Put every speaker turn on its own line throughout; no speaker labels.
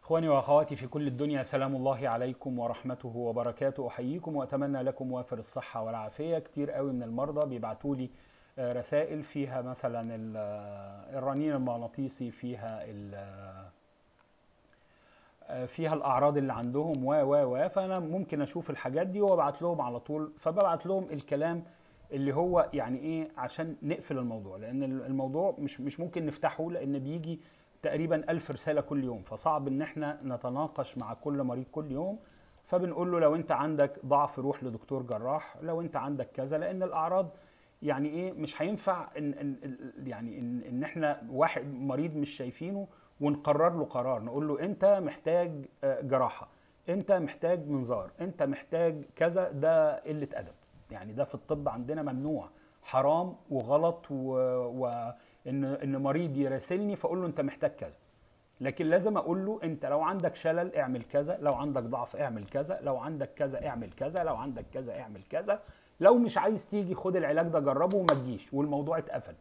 اخواني واخواتي في كل الدنيا سلام الله عليكم ورحمته وبركاته احييكم واتمنى لكم وافر الصحه والعافيه كتير قوي من المرضى بيبعتوا لي رسائل فيها مثلا الرنين المغناطيسي فيها فيها الاعراض اللي عندهم و و و فانا ممكن اشوف الحاجات دي وابعت لهم على طول فببعت لهم الكلام اللي هو يعني ايه عشان نقفل الموضوع لان الموضوع مش مش ممكن نفتحه لان بيجي تقريبا ألف رسالة كل يوم فصعب ان احنا نتناقش مع كل مريض كل يوم فبنقول له لو انت عندك ضعف روح لدكتور جراح لو انت عندك كذا لان الاعراض يعني ايه مش هينفع ان, إن يعني ان, ان احنا واحد مريض مش شايفينه ونقرر له قرار نقول له انت محتاج جراحه انت محتاج منظار انت محتاج كذا ده قله ادب يعني ده في الطب عندنا ممنوع حرام وغلط و, و ان ان مريض يراسلني فاقول له انت محتاج كذا لكن لازم اقول له انت لو عندك شلل اعمل كذا لو عندك ضعف اعمل كذا لو عندك كذا اعمل كذا لو عندك كذا اعمل كذا لو مش عايز تيجي خد العلاج ده جربه وما تجيش والموضوع اتقفل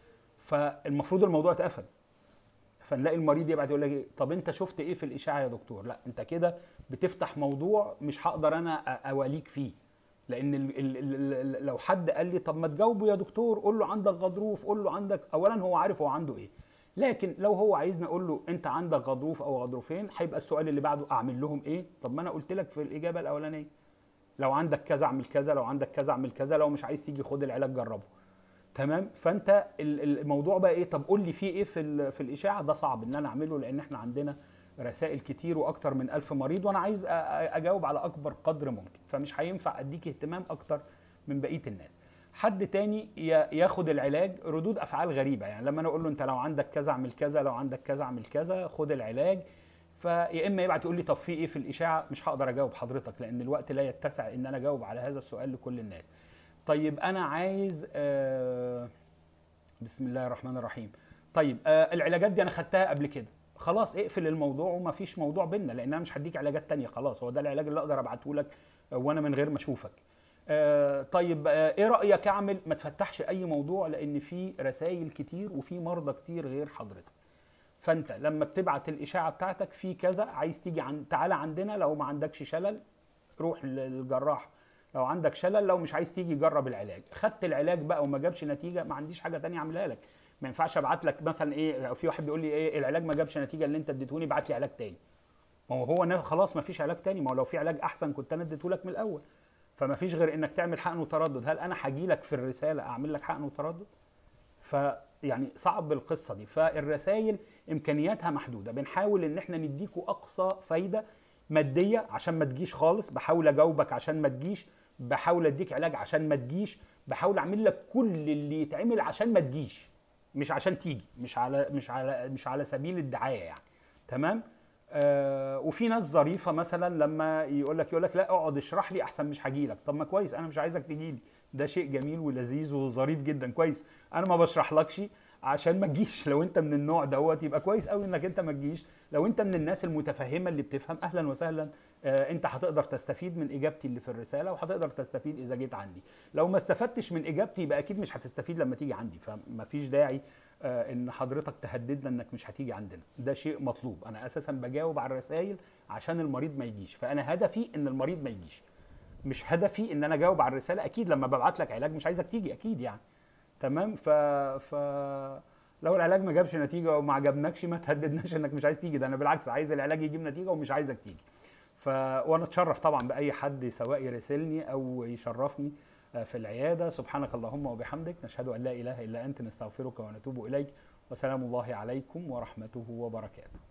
فالمفروض الموضوع اتقفل فنلاقي المريض يبعت يقول لك طب انت شفت ايه في الاشاعه يا دكتور لا انت كده بتفتح موضوع مش هقدر انا اواليك فيه لان ال ال ال لو حد قال لي طب ما تجاوبه يا دكتور قول له عندك غضروف قول له عندك اولا هو عارف هو عنده ايه لكن لو هو عايزني اقول له انت عندك غضروف او غضروفين هيبقى السؤال اللي بعده اعمل لهم ايه طب ما انا قلت لك في الاجابه الاولانيه لو عندك كذا اعمل كذا لو عندك كذا اعمل كذا لو مش عايز تيجي خد العلاج جربه تمام فانت الموضوع بقى ايه طب قول لي فيه ايه في في الاشاعه ده صعب ان انا اعمله لان احنا عندنا رسائل كتير واكتر من ألف مريض وانا عايز اجاوب على اكبر قدر ممكن فمش هينفع اديك اهتمام اكتر من بقيه الناس حد تاني ياخد العلاج ردود افعال غريبه يعني لما انا اقول له انت لو عندك كذا اعمل كذا لو عندك كذا اعمل كذا خد العلاج فيا اما يبعت يقول لي طب في ايه في الاشاعه مش هقدر اجاوب حضرتك لان الوقت لا يتسع ان انا اجاوب على هذا السؤال لكل الناس طيب انا عايز آه بسم الله الرحمن الرحيم طيب آه العلاجات دي انا خدتها قبل كده خلاص اقفل الموضوع وما فيش موضوع بينا لان انا مش هديك علاجات تانية خلاص هو ده العلاج اللي اقدر ابعته لك وانا من غير ما اشوفك آه طيب آه ايه رايك اعمل ما تفتحش اي موضوع لان في رسائل كتير وفي مرضى كتير غير حضرتك فانت لما بتبعت الاشاعه بتاعتك في كذا عايز تيجي عن تعالى عندنا لو ما عندكش شلل روح للجراح لو عندك شلل لو مش عايز تيجي جرب العلاج خدت العلاج بقى وما جابش نتيجه ما عنديش حاجه تانية اعملها لك ما ينفعش ابعت لك مثلا ايه في واحد بيقول لي ايه العلاج ما جابش نتيجه اللي انت اديتهوني ابعت لي علاج تاني ما هو هو خلاص ما فيش علاج تاني ما هو لو في علاج احسن كنت انا اديته لك من الاول فما فيش غير انك تعمل حقن وتردد هل انا هاجي لك في الرساله اعمل لك حقن وتردد فيعني صعب القصه دي فالرسائل امكانياتها محدوده بنحاول ان احنا نديكوا اقصى فايده ماديه عشان ما تجيش خالص بحاول اجاوبك عشان ما تجيش بحاول اديك علاج عشان ما تجيش بحاول اعمل لك كل اللي يتعمل عشان ما تجيش مش عشان تيجي مش على مش على مش على سبيل الدعايه يعني تمام آه وفي ناس ظريفه مثلا لما يقول لك يقول لك لا اقعد اشرح لي احسن مش هاجي لك طب ما كويس انا مش عايزك تجي لي ده شيء جميل ولذيذ وظريف جدا كويس انا ما بشرحلكش عشان ما تجيش لو انت من النوع دوت يبقى كويس قوي انك انت ما تجيش لو انت من الناس المتفهمه اللي بتفهم اهلا وسهلا آه انت هتقدر تستفيد من اجابتي اللي في الرساله وهتقدر تستفيد اذا جيت عندي لو ما استفدتش من اجابتي يبقى اكيد مش هتستفيد لما تيجي عندي فما فيش داعي آه ان حضرتك تهددنا انك مش هتيجي عندنا ده شيء مطلوب انا اساسا بجاوب على الرسائل عشان المريض ما يجيش فانا هدفي ان المريض ما يجيش مش هدفي ان انا اجاوب على الرساله اكيد لما ببعت لك علاج مش عايزك تيجي اكيد يعني تمام ف ف لو العلاج ما جابش نتيجه وما عجبناكش ما تهددناش انك مش عايز تيجي ده انا بالعكس عايز العلاج يجيب نتيجه ومش عايزك تيجي ف وانا اتشرف طبعا باي حد سواء يراسلني او يشرفني في العياده سبحانك اللهم وبحمدك نشهد ان لا اله الا انت نستغفرك ونتوب اليك وسلام الله عليكم ورحمته وبركاته